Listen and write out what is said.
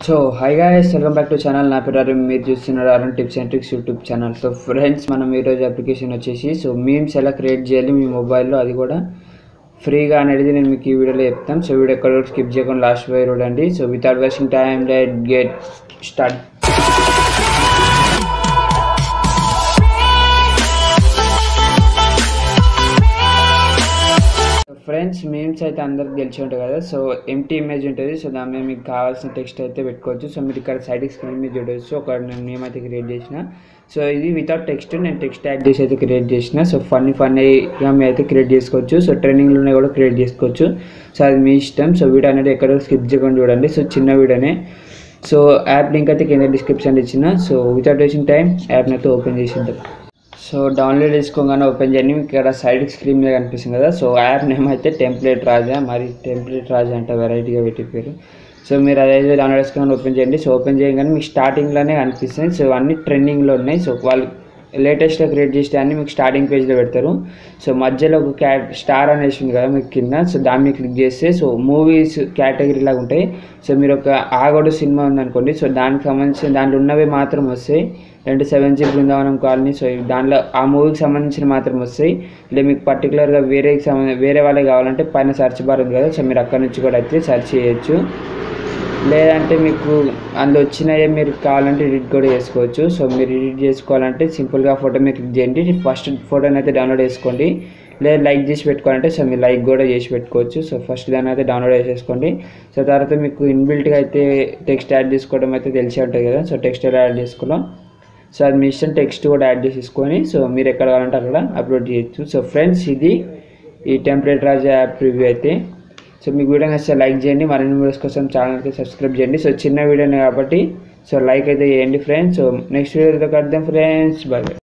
so hi guys welcome back to channel నా పేరు అరుణ్ మీరు చూస్తున్నారు Arun tips and tricks YouTube channel so friends మనం ఈరోజు అప్లికేషన్ వచ్చేసి సో మీమ్స్ ఎలా క్రియేట్ చేయాలి మీ మొబైల్లో అది కూడా ఫ్రీగా అనేది నేను మీకు ఈ వీడియోలో చెప్తాను సో వీడియో ఎక్కడ స్కిప్ చేయకుండా లాస్ట్ వై చూడండి so without wasting time let get start friends memes అయితే అందరికి తెలిసి ఉంటాయి కదా సో ఎంటీ ఇమేజ్ ఉంటుంది సో దాని మీద మీకు కావాల్సిన టెక్స్ట్ అయితే పెట్టుకోవచ్చు సో మీరు ఇక్కడ సైడ్ స్క్రీన్ మీద చూడవచ్చు ఒక నేను నేమ్ అయితే క్రియేట్ చేసిన సో ఇది వితౌట్ టెక్స్ట్ నేను టెక్స్ట్ యాడ్ చేసి అయితే క్రియేట్ చేసిన సో ఫన్నీ ఫన్నీగా మీరు అయితే క్రియేట్ చేసుకోవచ్చు సో ట్రైనింగ్లోనే కూడా క్రియేట్ చేసుకోవచ్చు సో అది మీ ఇష్టం సో వీడియో అనేది ఎక్కడ స్కిప్ చేయకుండా చూడండి సో చిన్న వీడియోనే సో యాప్ లింక్ అయితే కింద డిస్క్రిప్షన్ ఇచ్చిన సో వితౌట్ వేసింగ్ టైం యాప్ని అయితే ఓపెన్ చేసింటారు సో డౌన్లోడ్ చేసుకోగానే ఓపెన్ చేయండి మీకు ఇక్కడ సైడ్ స్క్రీన్ మీద కనిపిస్తుంది కదా సో యాప్ నేమ్ అయితే టెంప్లెట్ రాజా మరి టెంప్లెట్ రాజా అంటే వెరైటీగా పెట్టి పేరు సో మీరు అదైతే డౌన్లోడ్ చేసుకొని ఓపెన్ చేయండి సో ఓపెన్ చేయగానే మీకు స్టార్టింగ్లోనే కనిపిస్తుంది సో అన్ని ట్రెండింగ్లో ఉన్నాయి సో వాళ్ళు లేటెస్ట్గా క్రియేట్ చేసే అన్ని మీకు స్టార్టింగ్ పేజ్లో పెడతారు సో మధ్యలో ఒక క్యా స్టార్ అనేసి ఉంది కదా మీకు కింద సో దాన్ని మీద క్లిక్ చేస్తే సో మూవీస్ కేటగిరీ లాగా ఉంటాయి సో మీరు ఒక ఆగోడు సినిమా ఉందనుకోండి సో దానికి సంబంధించిన దాంట్లో ఉన్నవి మాత్రం వస్తాయి రెండు seven G Brindavanam colony so దాంట్లో ఆ మూవీకి సంబంధించిన మాత్రం వస్తాయి లేదా మీకు పర్టికులర్గా వేరే సంబంధ వేరే వాళ్ళకి కావాలంటే పైన సెర్చ్ బార్ ఉంది కదా సో మీరు అక్కడ నుంచి కూడా అయితే సెర్చ్ చేయొచ్చు లేదంటే మీకు అందులో వచ్చినవి మీరు కావాలంటే ఎడిట్ కూడా చేసుకోవచ్చు సో మీరు ఎడిట్ చేసుకోవాలంటే సింపుల్గా ఫోటో మీద క్లిక్ చేయండి ఫస్ట్ ఫోటోని అయితే డౌన్లోడ్ చేసుకోండి లేదా లైక్ చేసి పెట్టుకోవాలంటే సో మీరు లైక్ కూడా చేసి పెట్టుకోవచ్చు సో ఫస్ట్ దాన్ని అయితే డౌన్లోడ్ చేసేసుకోండి సో తర్వాత మీకు ఇన్బిల్ట్గా అయితే టెక్స్ట్ యాడ్ చేసుకోవడం అయితే తెలిసే ఉంటుంది కదా సో టెక్స్ట్ ఎలా యాడ్ చేసుకోవడం సో అది మీ ఇష్టం టెక్స్ట్ కూడా యాడ్ చేసేసుకొని సో మీరు ఎక్కడ కావాలంటే అక్కడ అప్లోడ్ చేయొచ్చు సో ఫ్రెండ్స్ ఇది ఈ టెంప్లెట్ రాజా యాప్ రివ్యూ అయితే సో మీకు వీడియో నచ్చితే లైక్ చేయండి మరిన్ని వీడియోస్ కోసం ఛానల్కి సబ్స్క్రైబ్ చేయండి సో చిన్న వీడియోనే కాబట్టి సో లైక్ అయితే చేయండి ఫ్రెండ్స్ సో నెక్స్ట్ వీడియోతో కలుద్దాం ఫ్రెండ్స్ బాయ్